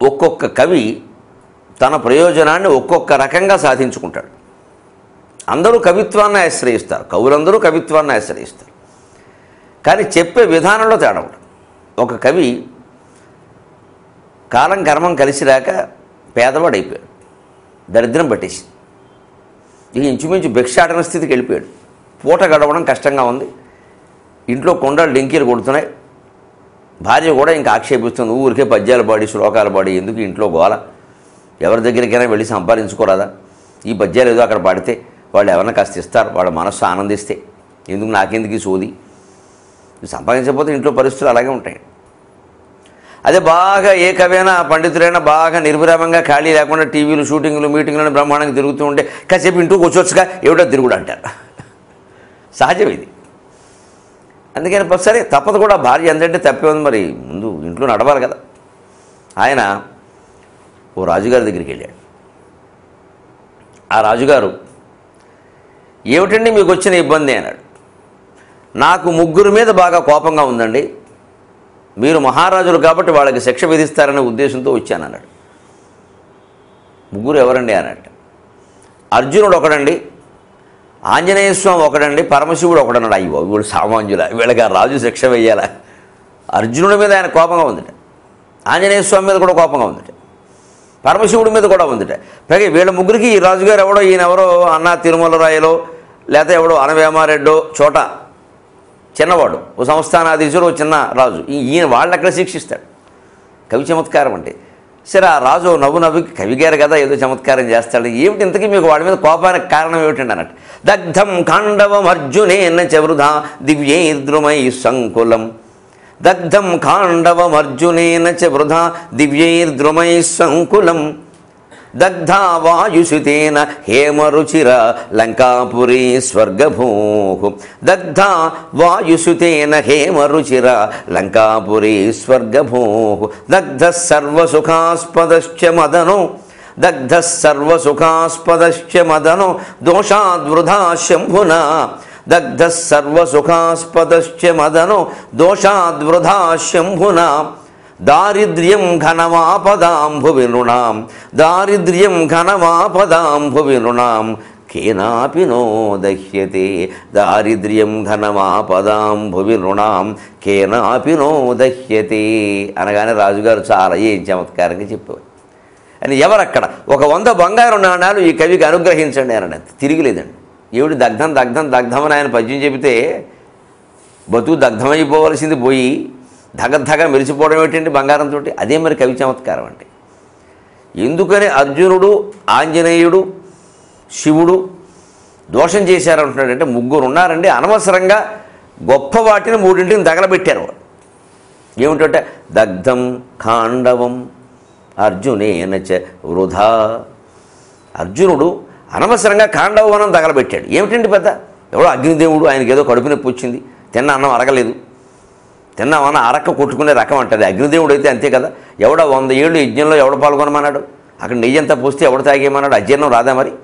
ఒక్కొక్క కవి తన ప్రయోజనాన్ని ఒక్కొక్క రకంగా సాధించుకుంటాడు అందరూ కవిత్వాన్ని ఆశ్రయిస్తారు కవులందరూ కవిత్వాన్ని ఆశ్రయిస్తారు కానీ చెప్పే విధానంలో తేడా ఉంటుంది ఒక కవి కాలం కర్మం కలిసి రాక పేదవాడు అయిపోయాడు దరిద్రం పట్టేసి ఇక ఇంచుమించు భిక్షాటన స్థితికి వెళ్ళిపోయాడు పూట గడవడం కష్టంగా ఉంది ఇంట్లో కొండలు డెంకీలు కొడుతున్నాయి భార్య కూడా ఇంకా ఆక్షేపిస్తుంది ఊరికే పద్యాలు పాడి శ్లోకాలు పాడి ఎందుకు ఇంట్లో గోల ఎవరి దగ్గరికైనా వెళ్ళి సంపాదించుకోరాదా ఈ పద్యాలు ఏదో అక్కడ పాడితే వాళ్ళు ఎవరైనా కాస్త ఇస్తారు వాళ్ళ మనస్సు ఆనందిస్తే ఎందుకు నాకెందుకు ఈ సోది సంపాదించకపోతే ఇంట్లో పరిస్థితులు అలాగే ఉంటాయి అదే బాగా ఏ కవైనా పండితులైనా బాగా నిర్విరామంగా ఖాళీ లేకుండా టీవీలు షూటింగ్లు మీటింగ్లను బ్రహ్మాండంగా తిరుగుతూ ఉంటే కాసేపు ఇంటూ కూర్చోవచ్చుగా ఏమిటో తిరుగుడు అంటారు సహజం ఇది అందుకని ప- సరే తప్పదు కూడా భార్య ఎంతంటే తప్పే ఉంది మరి ముందు ఇంట్లో నడవాలి కదా ఆయన ఓ రాజుగారి దగ్గరికి వెళ్ళాడు ఆ రాజుగారు ఏమిటండి మీకు వచ్చిన ఇబ్బంది అన్నాడు నాకు ముగ్గురు మీద బాగా కోపంగా ఉందండి మీరు మహారాజులు కాబట్టి వాళ్ళకి శిక్ష విధిస్తారనే ఉద్దేశంతో వచ్చాను అన్నాడు ముగ్గురు ఎవరండి అన్నట్టు అర్జునుడు ఒకడండి ఆంజనేయ స్వామి ఒకడండి పరమశివుడు ఒకడన్నాడు అయ్యో వీళ్ళు సామాన్యుల వీళ్ళకి ఆ రాజు శిక్ష వెయ్యాలా అర్జునుడి మీద ఆయన కోపంగా ఉందిట ఆంజనేయ స్వామి మీద కూడా కోపంగా ఉందిట పరమశివుడి మీద కూడా ఉందిట పైగా వీళ్ళ ముగ్గురికి ఈ రాజుగారు ఎవడో ఈయన ఎవరో అన్నా తిరుమల రాయలో లేకపోతే ఎవడో అనవేమారెడ్డో చోట చిన్నవాడు ఓ సంస్థానాధీశుడు ఓ చిన్న రాజు ఈ- ఈయన వాళ్ళని అక్కడ శిక్షిస్తాడు కవి చమత్కారం అంటే సరే ఆ రాజు నవ్వు నవ్వి కవి గారు కదా ఏదో చమత్కారం చేస్తాడు ఏమిటి ఇంతకీ మీకు వాడి మీద కోపానికి కారణం ఏమిటండి అన్నట్టు దగ్ధం ఖాండవం అర్జునేన చవృధా దివ్యైర్ద్రుమై సంకులం దగ్ధం ఖాండవం అర్జునేన చ వృధా దివ్యైర్ద్రుమై సంకులం దగ్ధా వాయుసుతేన హేమరుచిర లంకాపురీ స్వర్గభూ దగ్ధా వాయుసుతేన హేమరుచిర లంకాపురీ స్వర్గభూ దగ్ధ సర్వసుఖాస్పదశ్చ మదను దగ్ధ సర్వసుఖాస్పదశ్చ మదను దోషాద్వృధా శంభునా దగ్ధ సర్వసుఖాస్పదశ్చ మదను దోషాద్వృధా శంభునా దారిద్ర్యం ఘనమాపదాంభు వినృణాం దారిద్ర్యం ఘనమాపదాంభు వినృణాం కేనాపి నో దహ్యతే దారిద్ర్యం ఘనమాపదాంభు వినృణాం కేనాపి నో దహ్యతే అనగానే రాజుగారు చాలా ఏం చమత్కారంగా చెప్పేవారు అని ఎవరక్కడ ఒక వంద బంగారు నాణాలు ఈ కవికి అనుగ్రహించండి అని తిరిగి లేదండి ఏమిటి దగ్ధం దగ్ధం దగ్ధం అని ఆయన పద్యం చెబితే బతుకు దగ్ధమైపోవలసింది పోయి ధగధగ మెరిసిపోవడం ఏంటండి బంగారంతో అదే మరి కవి చమత్కారం అంటే ఎందుకని అర్జునుడు ఆంజనేయుడు శివుడు దోషం చేశారంటున్నాడంటే ముగ్గురు ఉన్నారండి అనవసరంగా గొప్ప వాటిని మూడింటిని తగలబెట్టారు వాళ్ళు. ఏమిటంటే దగ్ధం ఖాండవం అర్జునేన చ వృధా అర్జునుడు అనవసరంగా ఖాండవనం తగలబెట్టాడు ఏమిటండి పెద్ద ఎవడో అగ్నిదేవుడు ఆయనకి ఏదో కడుపు నొప్పి వచ్చింది తిన్న అన్నం అరగలేదు తిన్నామన్న అరక్క కొట్టుకునే రకం అంటది అగ్నిదేవుడు అయితే అంతే కదా ఎవడ వంద ఏళ్ళు యజ్ఞంలో ఎవడ పాల్గొనమన్నాడు అక్కడ నెయ్యి అంతా పోస్తే ఎవడ తాగేయమన్నాడు అజీర్ణం రాదా మరి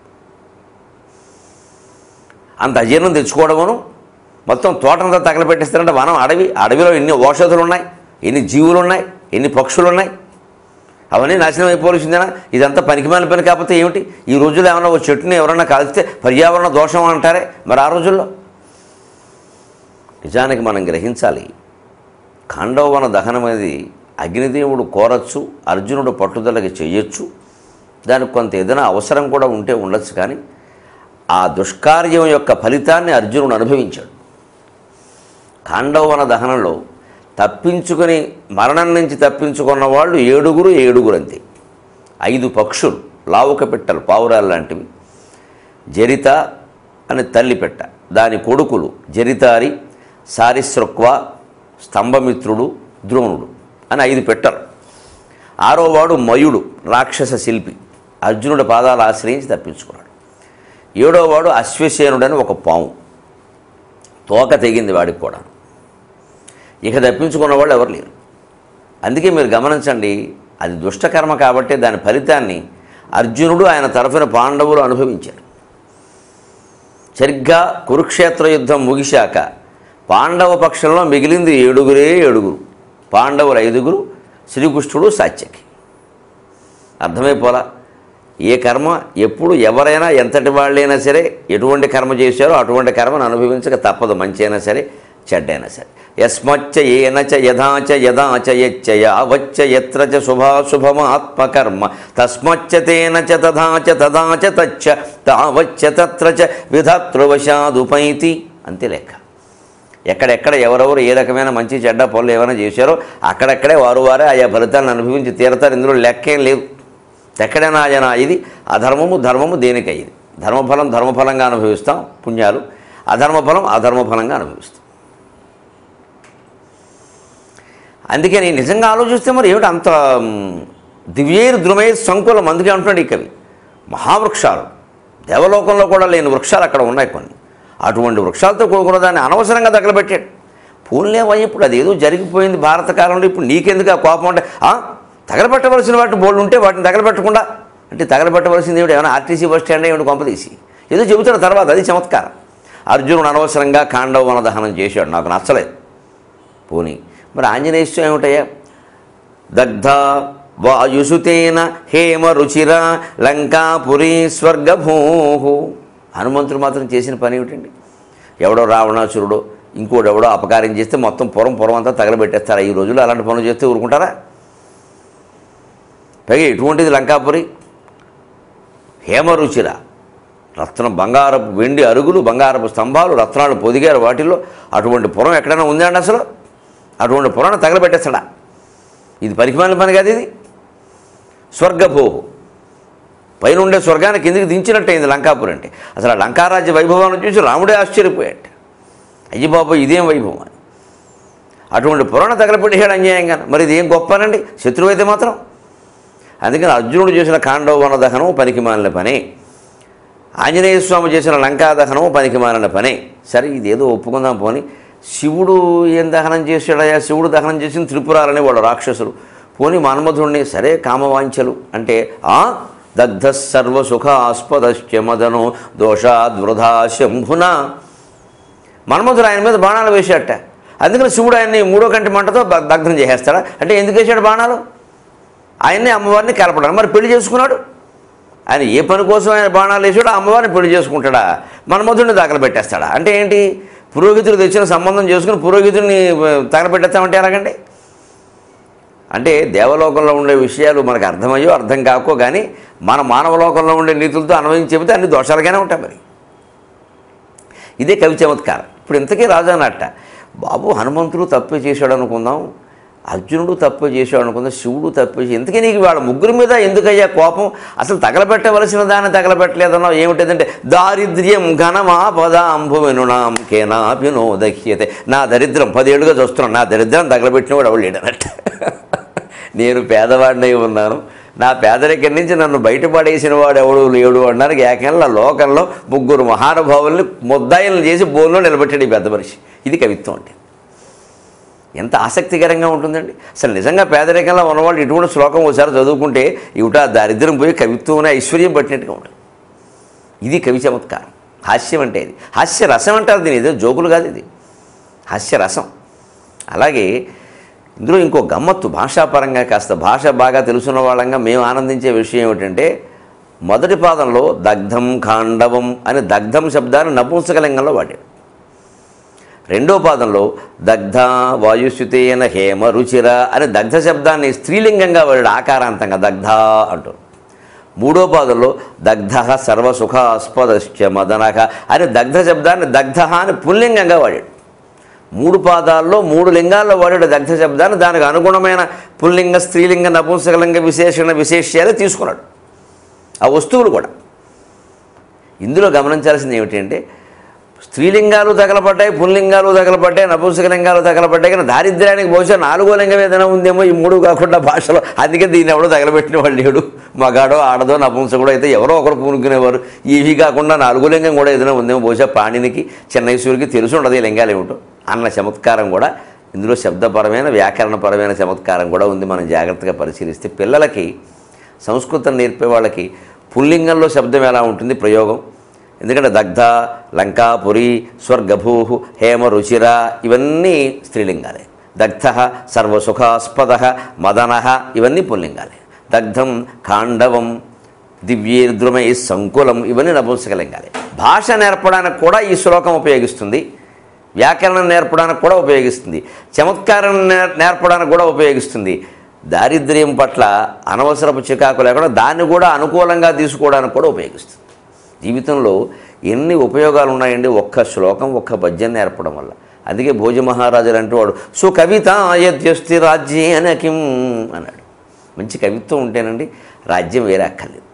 అంత అజీర్ణం తెచ్చుకోవడమును మొత్తం తోటంతా తగలబెట్టేస్తారంటే వనం అడవి అడవిలో ఎన్ని ఔషధులు ఉన్నాయి ఎన్ని జీవులు ఉన్నాయి ఎన్ని పక్షులు ఉన్నాయి అవన్నీ నాశనం అయిపోవలసిందేనా ఇదంతా పనికిమాలిన పని కాకపోతే ఏమిటి ఈ రోజుల్లో ఏమన్నా ఒక చెట్టుని ఎవరన్నా కాల్చితే పర్యావరణ దోషం అంటారే మరి ఆ రోజుల్లో నిజానికి మనం గ్రహించాలి ఖాండవన దహనం అనేది అగ్నిదేవుడు కోరచ్చు అర్జునుడు పట్టుదలకి చేయొచ్చు దానికి కొంత ఏదైనా అవసరం కూడా ఉంటే ఉండొచ్చు కానీ ఆ దుష్కార్యం యొక్క ఫలితాన్ని అర్జునుడు అనుభవించాడు ఖాండవన దహనంలో తప్పించుకొని మరణం నుంచి తప్పించుకున్న వాళ్ళు ఏడుగురు ఏడుగురు అంతే ఐదు పక్షులు లావుక పెట్టలు పావురాలు లాంటివి జరిత అని తల్లి పెట్ట దాని కొడుకులు జరితారి సారిసృక్వ స్తంభమిత్రుడు ద్రోణుడు అని ఐదు పెట్టలు ఆరోవాడు మయుడు రాక్షస శిల్పి అర్జునుడి పాదాలు ఆశ్రయించి తప్పించుకున్నాడు ఏడోవాడు అశ్వసేనుడని ఒక పాము తోక తెగింది వాడికి కూడా ఇక తప్పించుకున్న వాళ్ళు ఎవరు లేరు అందుకే మీరు గమనించండి అది దుష్టకర్మ కాబట్టి దాని ఫలితాన్ని అర్జునుడు ఆయన తరఫున పాండవులు అనుభవించారు సరిగ్గా కురుక్షేత్ర యుద్ధం ముగిశాక పాండవ పక్షంలో మిగిలింది ఏడుగురే ఏడుగురు పాండవులు ఐదుగురు శ్రీకృష్ణుడు సాత్యకి అర్థమైపోలా ఏ కర్మ ఎప్పుడు ఎవరైనా ఎంతటి వాళ్ళైనా సరే ఎటువంటి కర్మ చేశారో అటువంటి కర్మను అనుభవించక తప్పదు మంచి అయినా సరే చెడ్డైనా సరే యస్మచ్చ ఏనచ యథాచ యదాచ యచ్చ యావచ్చ ఎత్ర చ శుభాశుభమాత్మకర్మ తస్మచ్చ తేన చ తథాచ తదాచ తచ్చ తావచ్చ తత్ర చ విధతృవశాదుపైతి అంతే లెక్క ఎక్కడెక్కడ ఎవరెవరు ఏ రకమైన మంచి చెడ్డ పనులు ఏమైనా చేశారో అక్కడక్కడే వారు వారే ఆయా ఫలితాలను అనుభవించి తీరతారు ఇందులో లెక్కేం లేదు ఎక్కడైనా ఆయన ఇది అధర్మము ధర్మము దేనికి ఇది ధర్మఫలం ధర్మఫలంగా అనుభవిస్తాం పుణ్యాలు అధర్మఫలం అధర్మఫలంగా అనుభవిస్తాం అందుకే నేను నిజంగా ఆలోచిస్తే మరి ఏమిటి అంత మ్, దివ్యేర్ ద్రుమై సంకులం అందుకే అంటున్నాడు ఈ కవి మహావృక్షాలు దేవలోకంలో కూడా లేని వృక్షాలు అక్కడ ఉన్నాయి కొన్ని అటువంటి వృక్షాలతో కూడుకున్న దాన్ని అనవసరంగా తగలబెట్టాడు పూన్లేవా ఇప్పుడు అదేదో జరిగిపోయింది భారత కాలంలో ఇప్పుడు నీకెందుకు ఆ కోపం అంటే "ఆ, తగలబెట్టవలసిన వాటిని బోర్డు ఉంటే వాటిని తగలబెట్టకుండా అంటే తగలబెట్టవలసింది ఏమిటి ఏమైనా ఆర్టీసీ బస్ స్టాండ్ ఏమిటి కొంపదీసి ఏదో చెబుతాడు తర్వాత అది చమత్కారం అర్జునుడు అనవసరంగా కాండవ వన దహనం చేశాడు నాకు నచ్చలేదు పోనీ మరి ఆంజనేయ స్వామి ఏమిటయ్యా దగ్ధ వాయుసుతేన హేమ రుచిర లంకాపురి స్వర్గభూ హనుమంతుడు మాత్రం చేసిన పని ఏమిటండి ఎవడో రావణాసురుడో ఇంకోటి ఎవడో అపకారం చేస్తే మొత్తం పురం పురం అంతా తగలబెట్టేస్తారా ఈ రోజుల్లో అలాంటి పనులు చేస్తే ఊరుకుంటారా పైగా ఎటువంటిది లంకాపురి హేమరుచిర రత్నం బంగారపు వెండి అరుగులు బంగారపు స్తంభాలు రత్నాలు పొదిగారు వాటిల్లో అటువంటి పురం ఎక్కడైనా ఉందండి అసలు అటువంటి పురాన్ని తగలబెట్టేస్తాడా ఇది పరిమాణ పని కాదు ఇది స్వర్గభూ పైన ఉండే స్వర్గాన్ని కిందికి దించినట్టయింది లంకాపురి అంటే అసలు ఆ లంకారాజ్య వైభవాన్ని చూసి రాముడే ఆశ్చర్యపోయాడు అయ్యి బాబు ఇదేం వైభవం అని అటువంటి పురాణ తగలపెట్టేశాడు అన్యాయంగా మరి ఇది ఏం గొప్పనండి శత్రువు అయితే మాత్రం అందుకని అర్జునుడు చేసిన కాండవ వన దహనం పనికి మాలిన పని ఆంజనేయ స్వామి చేసిన లంకా దహనం పనికి మాలిన పని సరే ఇదేదో ఒప్పుకుందాం పోని శివుడు ఏం దహనం చేశాడయా శివుడు దహనం చేసిన త్రిపురాలని వాళ్ళు రాక్షసులు పోని మన్మధుడిని సరే కామవాంఛలు అంటే ఆ దగ్ధ సర్వసుఖ ఆస్పదశ్చ మదను దోషాద్వృధా శంభున మన్మధుడు ఆయన మీద బాణాలు వేసేట అందుకని శివుడు ఆయన్ని మూడో కంటి మంటతో బ- దగ్ధం చేసేస్తాడా అంటే ఎందుకు వేసాడు బాణాలు ఆయన్ని అమ్మవారిని కలపడాడు మరి పెళ్లి చేసుకున్నాడు ఆయన ఏ పని కోసం ఆయన బాణాలు వేసాడో ఆ అమ్మవారిని పెళ్లి చేసుకుంటాడా మన్మధుడిని దాఖలు పెట్టేస్తాడా అంటే ఏంటి పురోహితుడు తెచ్చిన సంబంధం చేసుకుని పురోహితుడిని తగలబెట్టేస్తామంటే ఎలాగండి అంటే దేవలోకంలో ఉండే విషయాలు మనకు అర్థమయ్యో అర్థం కాకో కానీ మన మానవలోకంలో ఉండే నీతులతో అన్వయం చెబితే అన్ని దోషాలుగానే ఉంటాయి మరి ఇదే కవి చమత్కారం ఇప్పుడు ఇంతకీ రాజు అన్నట్ట బాబు హనుమంతుడు తప్పు చేశాడు అనుకుందాం అర్జునుడు తప్పు చేశాడు అనుకుందాం శివుడు తప్పు చేసి ఎందుకే నీకు వాళ్ళ ముగ్గురి మీద ఎందుకయ్యా కోపం అసలు తగలబెట్టవలసిన దాన్ని తగలబెట్టలేదన్నావు ఏమిటిదంటే దారిద్ర్యం ఘనమా పదాంభు వినునాం కేనాపినో దహ్యతే నా దరిద్రం పదేళ్ళుగా చూస్తున్నాను నా దరిద్రం తగలబెట్టినవాడు ఎవడు లేడనట్ట నేను పేదవాడినై ఉన్నాను నా పేదరికం నుంచి నన్ను బయటపడేసిన వాడు ఎవడు లేడు అన్నారు ఏకంగా లోకంలో ముగ్గురు మహానుభావుల్ని ముద్దాయిలను చేసి బోన్లో నిలబెట్టాడు ఈ పెద్ద మనిషి ఇది కవిత్వం అంటే ఎంత ఆసక్తికరంగా ఉంటుందండి అసలు నిజంగా పేదరికంలో ఉన్నవాళ్ళు ఇటువంటి శ్లోకం ఒకసారి చదువుకుంటే ఇవిట దారిద్ర్యం పోయి కవిత్వం అనే ఐశ్వర్యం పట్టినట్టుగా ఉంటుంది ఇది కవి చమత్కారం హాస్యం అంటే ఇది హాస్య రసం అంటారు దీని ఏదో జోకులు కాదు ఇది హాస్య రసం అలాగే ఇందులో ఇంకో గమ్మత్తు భాషాపరంగా కాస్త భాష బాగా తెలుసున్న వాళ్ళంగా మేము ఆనందించే విషయం ఏమిటంటే మొదటి పాదంలో దగ్ధం ఖాండవం అనే దగ్ధం శబ్దాన్ని నపుంసకలింగంలో వాడాడు రెండో పాదంలో దగ్ధ వాయుశ్యుతేన హేమ రుచిర అనే దగ్ధ శబ్దాన్ని స్త్రీలింగంగా వాడాడు ఆకారాంతంగా దగ్ధ అంటూ మూడో పాదంలో దగ్ధ సర్వసుఖాస్పదశ్చ మదనక అనే దగ్ధ శబ్దాన్ని దగ్ధ అని పుల్లింగంగా వాడాడు మూడు పాదాల్లో మూడు లింగాల్లో వాడాడు దగ్ధ శబ్దాన్ని దానికి అనుగుణమైన పుల్లింగ స్త్రీలింగ నపుంసకలింగ విశేషణ విశేష్యాలే తీసుకున్నాడు ఆ వస్తువులు కూడా ఇందులో గమనించాల్సింది ఏమిటంటే స్త్రీలింగాలు తగలబడ్డాయి పుల్లింగాలు తగలబడ్డాయి నపుంసకలింగాలు తగలబడ్డాయి కానీ దారిద్ర్యానికి బహుశా నాలుగో లింగం ఏదైనా ఉందేమో ఈ మూడు కాకుండా భాషలో అందుకే దీన్ని ఎవడో తగలబెట్టిన వాళ్ళు లేడు మగాడో ఆడదో నపుంసకుడో అయితే ఎవరో ఒకరు పూనుకునేవారు ఇవి కాకుండా నాలుగో లింగం కూడా ఏదైనా ఉందేమో బహుశా పాణినికి చెన్నైశ్వరికి తెలిసి ఉండదు ఈ లింగాలు ఏమిటో అన్న చమత్కారం కూడా ఇందులో శబ్దపరమైన వ్యాకరణపరమైన చమత్కారం కూడా ఉంది మనం జాగ్రత్తగా పరిశీలిస్తే పిల్లలకి సంస్కృతం నేర్పే వాళ్ళకి పుల్లింగంలో శబ్దం ఎలా ఉంటుంది ప్రయోగం ఎందుకంటే దగ్ధ లంకాపురి స్వర్గభూ హేమ రుచిర ఇవన్నీ స్త్రీలింగాలే దగ్ధ సర్వసుఖాస్పద మదన ఇవన్నీ పుల్లింగాలే దగ్ధం ఖాండవం దివ్యేర్ద్రుమై సంకులం ఇవన్నీ నపుంసకలింగాలి భాష నేర్పడానికి కూడా ఈ శ్లోకం ఉపయోగిస్తుంది వ్యాకరణం నేర్పడానికి కూడా ఉపయోగిస్తుంది చమత్కారం నేర్ నేర్పడానికి కూడా ఉపయోగిస్తుంది దారిద్ర్యం పట్ల అనవసరపు చికాకు లేకుండా దాన్ని కూడా అనుకూలంగా తీసుకోవడానికి కూడా ఉపయోగిస్తుంది జీవితంలో ఎన్ని ఉపయోగాలు ఉన్నాయండి ఒక్క శ్లోకం ఒక్క పద్యం నేర్పడం వల్ల అందుకే భోజ మహారాజులు అంటూ వాడు సో కవిత అయోధ్యస్తి రాజ్యే అనకిం అన్నాడు మంచి కవిత్వం ఉంటేనండి రాజ్యం వేరే అక్కర్లేదు